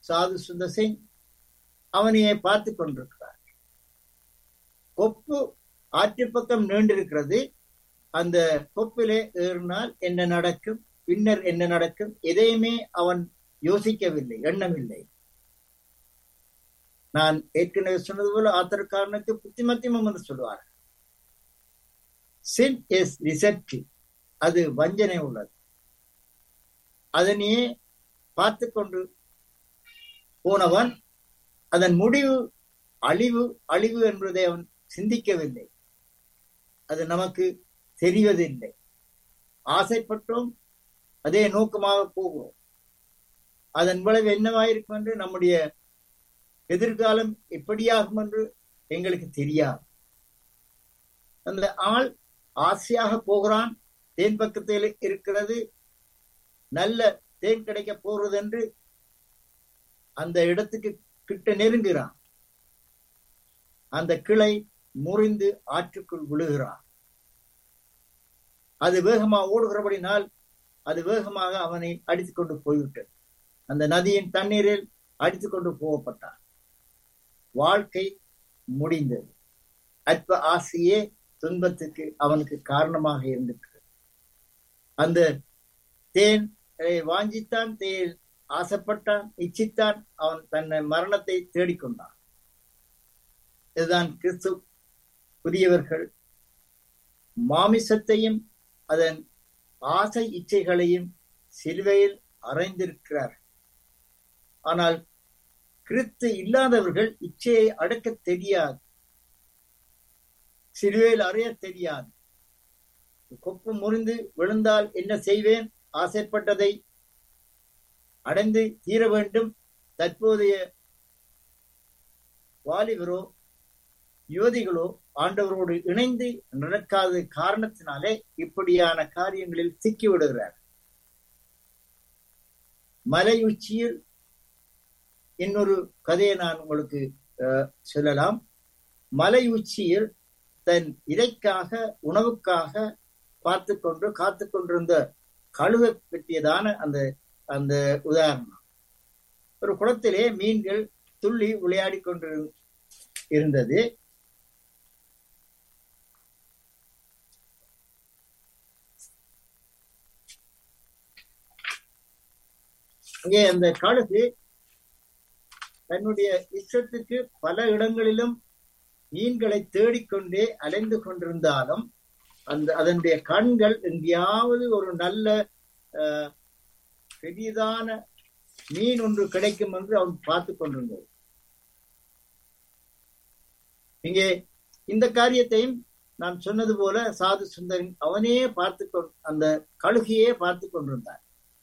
சாது சுந்தர் சிங் அவனையே பார்த்து கொண்டிருக்கிறார் கொப்பு ஆற்று பக்கம் நீண்டிருக்கிறது அந்த கொப்பிலே ஏறினால் என்ன நடக்கும் பின்னர் என்ன நடக்கும் எதையுமே அவன் யோசிக்கவில்லை எண்ணமில்லை நான் ஏற்கனவே சொன்னது போல ஆத்திரக்காரனுக்கு புத்திமத்தியமும் என்று சொல்வார் சின் இஸ் ரிசப்டிவ் அது வஞ்சனை உள்ளது அதனையே பார்த்து கொண்டு போனவன் அதன் முடிவு அழிவு அழிவு என்பதை அவன் சிந்திக்கவில்லை அது நமக்கு தெரிவதில்லை ஆசைப்பட்டோம் அதே நோக்கமாக போகிறோம் அதன் விளைவு என்னவாயிருக்கும் என்று நம்முடைய எதிர்காலம் எப்படியாகும் என்று எங்களுக்கு தெரியாது அந்த ஆள் ஆசையாக போகிறான் தேன் பக்கத்தில் இருக்கிறது நல்ல தேன் கிடைக்க போறது என்று அந்த இடத்துக்கு கிட்ட நெருங்குகிறான் அந்த கிளை முறிந்து ஆற்றுக்குள் விழுகிறான் அது வேகமாக ஓடுகிறபடினால் அது வேகமாக அவனை அடித்துக் கொண்டு போய்விட்டது அந்த நதியின் தண்ணீரில் அடித்துக் கொண்டு போகப்பட்டான் வாழ்க்கை முடிந்தது அற்ப ஆசையே துன்பத்துக்கு அவனுக்கு காரணமாக இருந்திருக்கிறது அந்த தேன் வாஞ்சித்தான் தேன் ஆசைப்பட்டான் இச்சித்தான் அவன் தன்னை மரணத்தை தேடிக்கொண்டான் இதுதான் கிறிஸ்து புதியவர்கள் மாமிசத்தையும் அதன் ஆசை இச்சைகளையும் சிலுவையில் அறைந்திருக்கிறார் ஆனால் கிறிஸ்து இல்லாதவர்கள் இச்சையை அடக்க தெரியாது சிலுவையில் அறைய தெரியாது கொப்பு முறிந்து விழுந்தால் என்ன செய்வேன் ஆசைப்பட்டதை அடைந்து தீர வேண்டும் தற்போதைய வாலிபரோ யுவதிகளோ ஆண்டவரோடு இணைந்து நடக்காத காரணத்தினாலே இப்படியான காரியங்களில் சிக்கிவிடுகிறார் மலை உச்சியில் இன்னொரு கதையை நான் உங்களுக்கு சொல்லலாம் மலை உச்சியில் தன் இறைக்காக உணவுக்காக பார்த்து கொண்டு காத்து கொண்டிருந்த கழுவை பற்றியதான அந்த அந்த உதாரணம் ஒரு குளத்திலே மீன்கள் துள்ளி விளையாடி கொண்டு இருந்தது இங்கே அந்த கழுகு தன்னுடைய இஷ்டத்துக்கு பல இடங்களிலும் மீன்களை தேடிக்கொண்டே அலைந்து கொண்டிருந்தாலும் அந்த அதனுடைய கண்கள் எங்கேயாவது ஒரு நல்ல பெரியதான மீன் ஒன்று கிடைக்கும் என்று அவன் பார்த்து கொண்டிருந்தது இங்கே இந்த காரியத்தையும் நான் சொன்னது போல சாது சுந்தரன் அவனே பார்த்து கொண்டு அந்த கழுகையே பார்த்து கொண்டிருந்தான்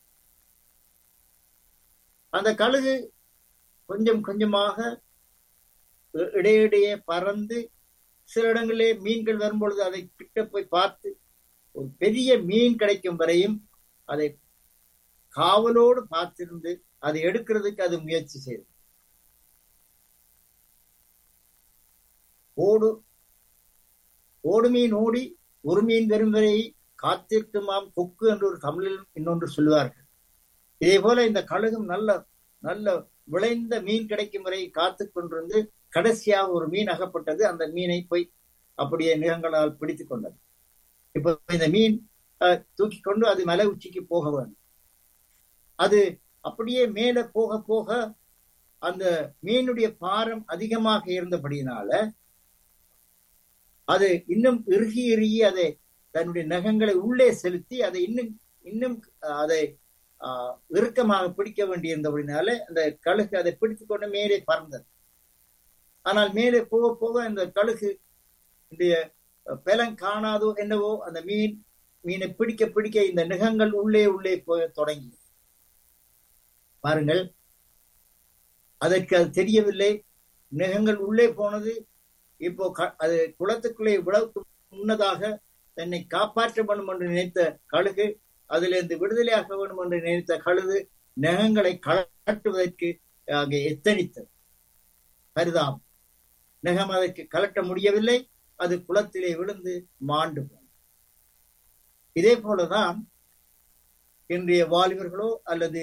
அந்த கழுகு கொஞ்சம் கொஞ்சமாக இடையிடையே பறந்து சில இடங்களிலே மீன்கள் வரும்பொழுது அதை கிட்ட போய் பார்த்து ஒரு பெரிய மீன் கிடைக்கும் வரையும் அதை காவலோடு பார்த்திருந்து அதை எடுக்கிறதுக்கு அது முயற்சி செய்தது ஓடு ஓடு மீன் ஓடி ஒரு மீன் வரும் வரை காத்திருக்குமாம் கொக்கு என்று ஒரு தமிழில் இன்னொன்று சொல்லுவார்கள் இதே போல இந்த கழுகும் நல்ல நல்ல விளைந்த மீன் கிடைக்கும் வரை காத்து கொண்டிருந்து கடைசியாக ஒரு மீன் அகப்பட்டது அந்த மீனை போய் அப்படியே நிறங்களால் பிடித்து கொண்டது இப்ப இந்த மீன் தூக்கி கொண்டு அது மலை உச்சிக்கு போக வேண்டும் அது அப்படியே மேல போக போக அந்த மீனுடைய பாரம் அதிகமாக இருந்தபடியினால அது இன்னும் இறுகி இறுகி அதை தன்னுடைய நகங்களை உள்ளே செலுத்தி அதை இன்னும் இன்னும் அதை இறுக்கமாக பிடிக்க வேண்டியிருந்தபடினால அந்த கழுகு அதை பிடித்து கொண்டு மேலே பறந்தது ஆனால் மேலே போக போக அந்த கழுகு பலன் காணாதோ என்னவோ அந்த மீன் மீனை பிடிக்க பிடிக்க இந்த நிகங்கள் உள்ளே உள்ளே போக தொடங்கி பாருங்கள் அதற்கு அது தெரியவில்லை நிகங்கள் உள்ளே போனது இப்போ அது குளத்துக்குள்ளே விளக்கு முன்னதாக தன்னை காப்பாற்ற வேண்டும் என்று நினைத்த கழுகு அதிலிருந்து விடுதலையாக வேண்டும் என்று நினைத்த கழுது நகங்களை கலட்டுவதற்கு அங்கே எத்தனித்தது கருதாம் நகம் அதற்கு கலட்ட முடியவில்லை அது குளத்திலே விழுந்து மாண்டு போனது இதே போலதான் இன்றைய வாலிபர்களோ அல்லது